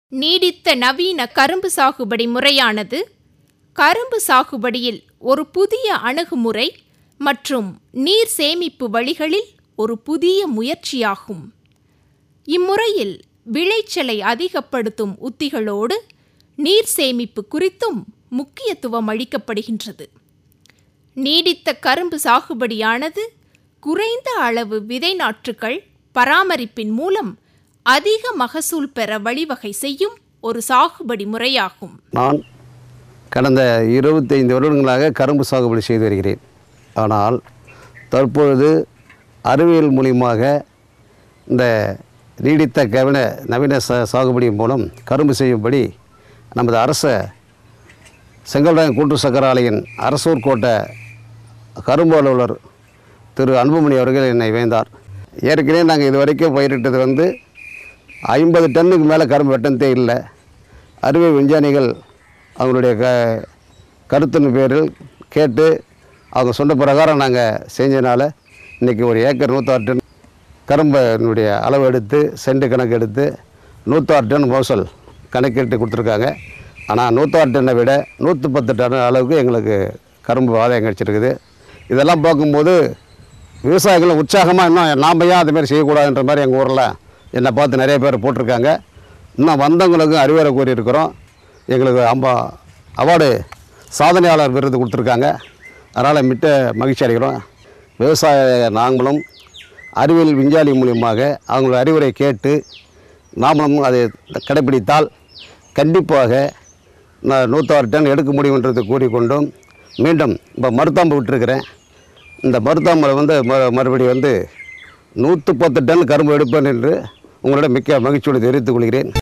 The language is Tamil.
நீடித்த நவீன கரும்பு சாகுபடி முறையானது கரும்பு சாகுபடியில் ஒரு புதிய அணுகுமுறை மற்றும் நீர் சேமிப்பு வழிகளில் ஒரு புதிய முயற்சியாகும் இம்முறையில் விளைச்சலை அதிகப்படுத்தும் உத்திகளோடு நீர் சேமிப்பு குறித்தும் முக்கியத்துவம் அளிக்கப்படுகின்றது நீடித்த கரும்பு சாகுபடியானது குறைந்த அளவு விதை நாற்றுகள் பராமரிப்பின் மூலம் அதிக மகசூல் பெற வழிவகை செய்யும் ஒரு சாகுபடி முறையாகும் நான் கடந்த இருபத்தைந்து வருடங்களாக கரும்பு சாகுபடி செய்து வருகிறேன் ஆனால் தற்பொழுது அறிவியல் மூலியமாக இந்த நீடித்த கவன நவீன ச சாகுபடி மூலம் கரும்பு செய்யும்படி நமது அரச செங்கல்ராயன் கூட்டு சக்கர ஆலையின் அரசூர் கோட்டை கரும்பு அலுவலர் திரு அன்புமணி அவர்கள் என்னை வேந்தார் ஏற்கனவே நாங்கள் இது வரைக்கும் பயிரிட்டது வந்து ஐம்பது டன்னுக்கு மேலே கரும்பு வெட்டந்தே இல்லை அறிவியல் விஞ்ஞானிகள் அவங்களுடைய க கருத்தின் பேரில் கேட்டு அவங்க சொன்ன பிரகாரம் நாங்கள் செஞ்சனால இன்றைக்கி ஒரு ஏக்கர் நூற்றாறு டன் கரும்பினுடைய அளவு எடுத்து சென்ட் கணக்கு எடுத்து நூற்றாறு டன் மோசல் கணக்கிட்டு கொடுத்துருக்காங்க ஆனால் நூற்றாறு டன்னை விட நூற்றி பத்து டன் அளவுக்கு எங்களுக்கு கரும்பு ஆதாயம் கிடச்சிருக்குது இதெல்லாம் பார்க்கும்போது விவசாயிகள் உற்சாகமாக இன்னும் நாம் ஏன் அதுமாரி செய்யக்கூடாதுன்ற மாதிரி எங்கள் ஊரில் என்னை பார்த்து நிறைய பேர் போட்டிருக்காங்க இன்னும் வந்தவங்களுக்கும் அறிவுரை கூறியிருக்கிறோம் எங்களுக்கு அம்பா அவார்டு சாதனையாளர் விருது கொடுத்துருக்காங்க அதனால் மிட்ட மகிழ்ச்சி அடைகிறோம் விவசாய நாங்களும் அறிவியல் விஞ்ஞானி மூலியமாக அவங்களோட அறிவுரை கேட்டு நாமளும் அதை கடைப்பிடித்தால் கண்டிப்பாக நான் நூற்றாறு டன் எடுக்க முடியும்ன்றது கூறிக்கொண்டும் மீண்டும் இப்போ மருத்தாம்பு விட்டுருக்கிறேன் இந்த மருத்தாம்பரை வந்து ம மறுபடியும் வந்து நூற்று பத்து டன் கரும்பு எடுப்பேன் என்று உங்களிடம் மிக்க மகிழ்ச்சியோடு தெரிவித்துக் கொள்கிறேன்